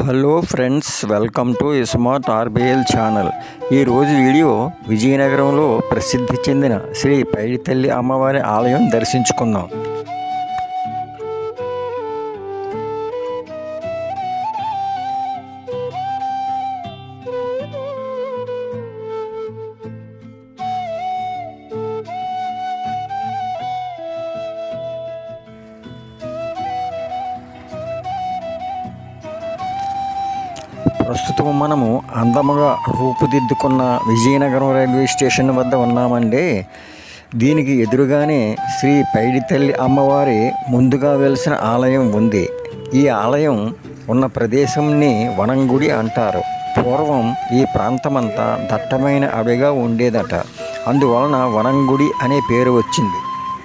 hello friends welcome to smart RBL channel ఈరోజు video విజయనగరంలో ప్రసిద్ధి చెందిన శ్రీ పైడితల్లి అమ్మవారి ఆలయం దర్శించుకుందాం ప్రస్తుతం మనము అందముగా రూపుదిద్దుకున్న విజయనగరం రైల్వే స్టేషన్ వద్ద ఉన్నామండి దీనికి ఎదురుగానే శ్రీ పైడితల్లి అమ్మవారి ముందుగా వెలిసిన ఆలయం ఉంది ఈ ఆలయం ఉన్న ప్రదేశంని వనంగుడి అంటారు పూర్వం ఈ ప్రాంతమంతా దట్టమైన అడవిగా ఉండేదట అందువలన వనంగుడి అనే పేరు వచ్చింది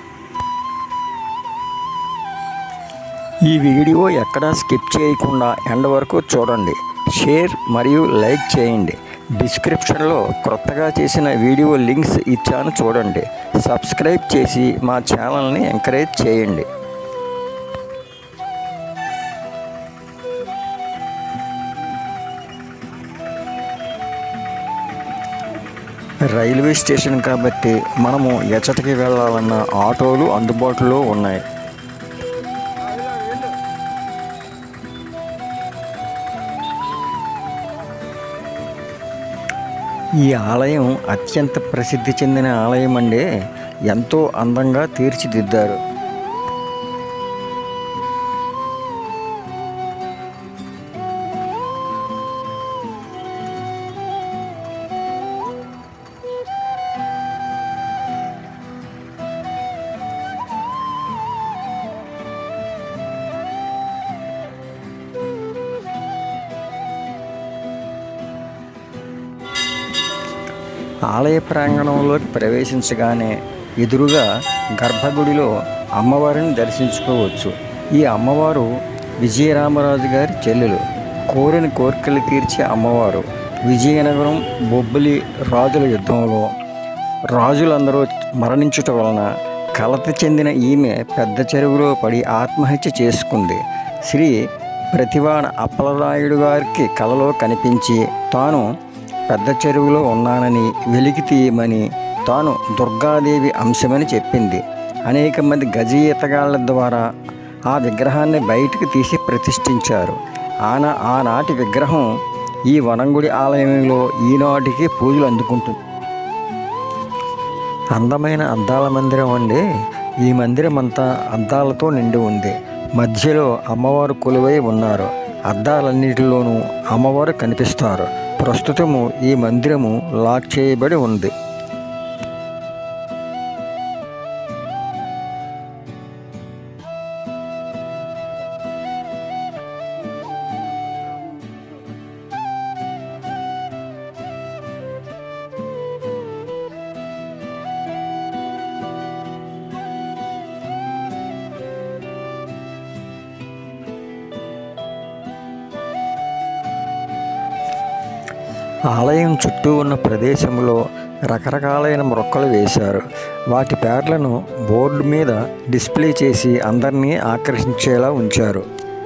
ఈ వీడియో ఎక్కడా స్కిప్ చేయకుండా ఎండ్ వరకు చూడండి షేర్ మరియు లైక్ చేయండి డిస్క్రిప్షన్లో క్రొత్తగా చేసిన వీడియో లింక్స్ ఇచ్చాను చూడండి సబ్స్క్రైబ్ చేసి మా ఛానల్ని ఎంకరేజ్ చేయండి రైల్వే స్టేషన్ కాబట్టి మనము ఎచ్చటికి వెళ్ళాలన్న ఆటోలు అందుబాటులో ఉన్నాయి ఈ ఆలయం అత్యంత ప్రసిద్ధి చెందిన ఆలయం అండి ఎంతో అందంగా తీర్చిదిద్దారు ఆలయ ప్రాంగణంలోకి ప్రవేశించగానే ఎదురుగా గర్భగుడిలో అమ్మవారిని దర్శించుకోవచ్చు ఈ అమ్మవారు విజయరామరాజు గారి చెల్లెలు కోరిన కోరికలు తీర్చే అమ్మవారు విజయనగరం బొబ్బిలి రాజుల యుద్ధంలో రాజులందరూ మరణించుట వలన కలత చెందిన ఈమె పెద్ద చెరువులో పడి ఆత్మహత్య చేసుకుంది శ్రీ ప్రతివాడ అప్పలరాయుడు గారికి కలలో కనిపించి తాను పెద్ద చెరువులో ఉన్నానని వెలికి తీయమని తాను దుర్గాదేవి అంశమని చెప్పింది అనేక మంది గజ ఈతగాళ్ల ద్వారా ఆ విగ్రహాన్ని బయటకు తీసి ప్రతిష్ఠించారు ఆన ఆనాటి విగ్రహం ఈ వనంగుడి ఆలయంలో ఈనాటికి పూజలు అందుకుంటుంది అందమైన అద్దాల మందిరం అండి ఈ మందిరం అంతా అద్దాలతో నిండి ఉంది మధ్యలో అమ్మవారు కొలువై ఉన్నారు అద్దాలన్నిటిలోనూ అమ్మవారు కనిపిస్తారు ప్రస్తుతము ఈ మందిరము లాక్ చేయబడి ఉంది ఆలయం చుట్టూ ఉన్న ప్రదేశంలో రకరకాలైన మొక్కలు వేశారు వాటి పేర్లను బోర్డు మీద డిస్ప్లే చేసి అందరినీ ఆకర్షించేలా ఉంచారు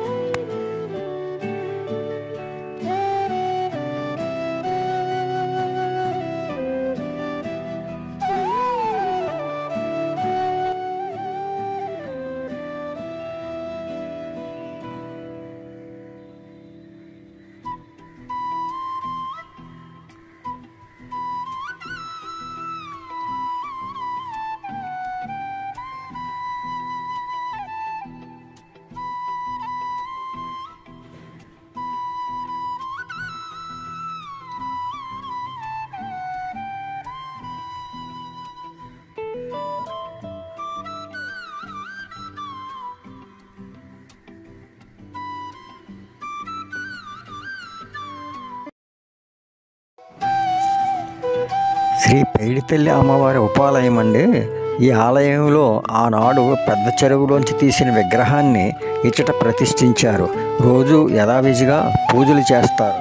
శ్రీ పైడితల్లి అమ్మవారి ఉపాలయం అండి ఈ ఆలయంలో ఆనాడు పెద్ద చెరువులోంచి తీసిన విగ్రహాన్ని ఇచ్చట ప్రతిష్ఠించారు రోజు యథావిధిగా పూజలు చేస్తారు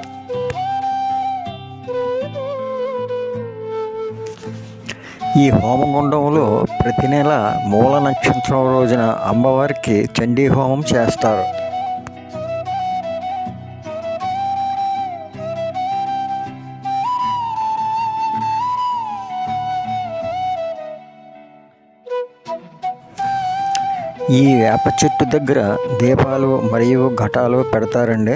ఈ హోమగుండంలో ప్రతి నెల మూల నక్షత్రం రోజున అమ్మవారికి చండీ హోమం చేస్తారు ఈ వేప చెట్టు దగ్గర దీపాలు మరియు ఘటాలు పెడతారండి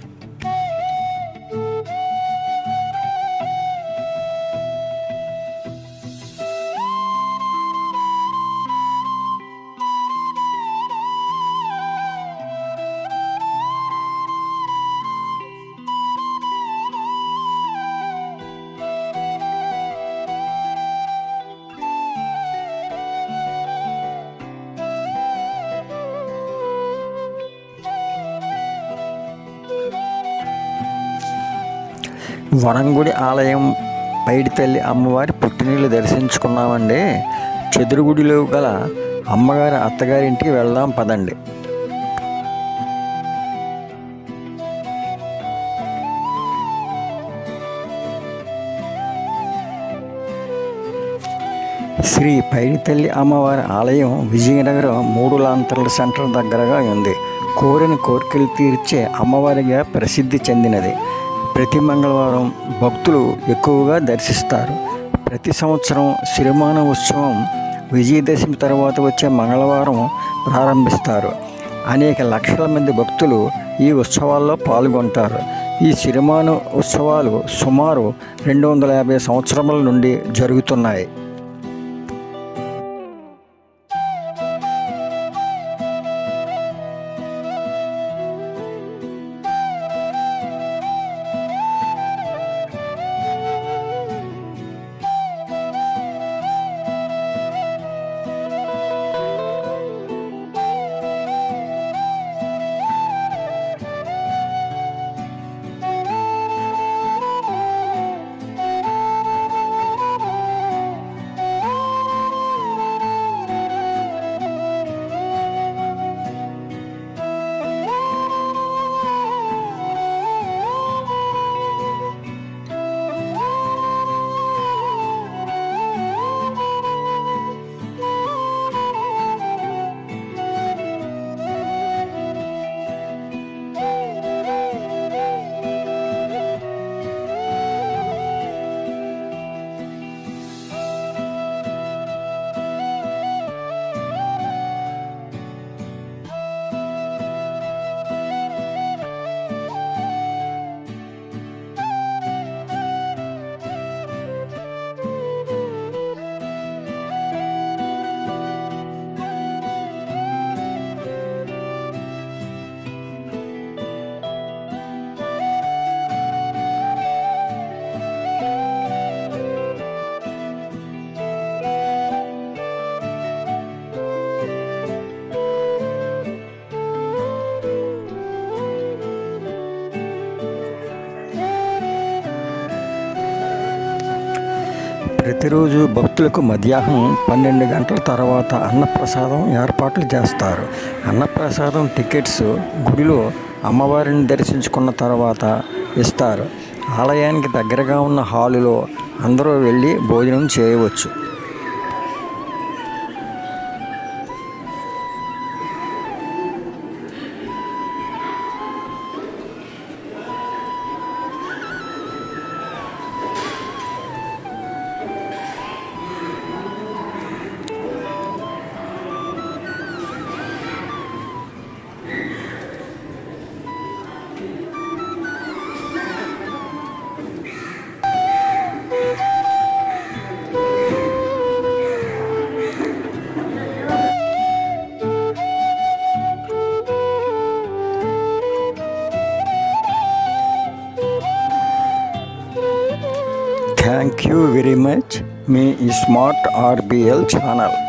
వనంగుడి ఆలయం పైడి తల్లి అమ్మవారి పుట్టినీళ్ళు దర్శించుకున్నామండి చెదురుగుడిలో గల అమ్మగారి అత్తగారింటికి వెళ్దాం పదండి శ్రీ పైడితల్లి అమ్మవారి ఆలయం విజయనగరం మూడు లాంతర్ల సెంటర్ దగ్గరగా ఉంది కోరిన కోరికలు తీర్చే అమ్మవారిగా ప్రసిద్ధి చెందినది ప్రతి మంగళవారం భక్తులు ఎక్కువగా దర్శిస్తారు ప్రతి సంవత్సరం సిరిమాన ఉత్సవం విజయదశమి తర్వాత వచ్చే మంగళవారం ప్రారంభిస్తారు అనేక లక్షల మంది భక్తులు ఈ ఉత్సవాల్లో పాల్గొంటారు ఈ సిరిమాన ఉత్సవాలు సుమారు రెండు వందల యాభై సంవత్సరముల నుండి జరుగుతున్నాయి ప్రతిరోజు భక్తులకు మధ్యాహ్నం పన్నెండు గంటల తర్వాత అన్నప్రసాదం ఏర్పాట్లు చేస్తారు అన్నప్రసాదం టికెట్స్ గుడిలో అమ్మవారిని దర్శించుకున్న తర్వాత ఇస్తారు ఆలయానికి దగ్గరగా ఉన్న హాలులో అందరూ వెళ్ళి భోజనం చేయవచ్చు థ్యాంక్ యూ వెరీ మచ్ మీ స్మార్ట్ ఆర్బిఎల్ ఛానల్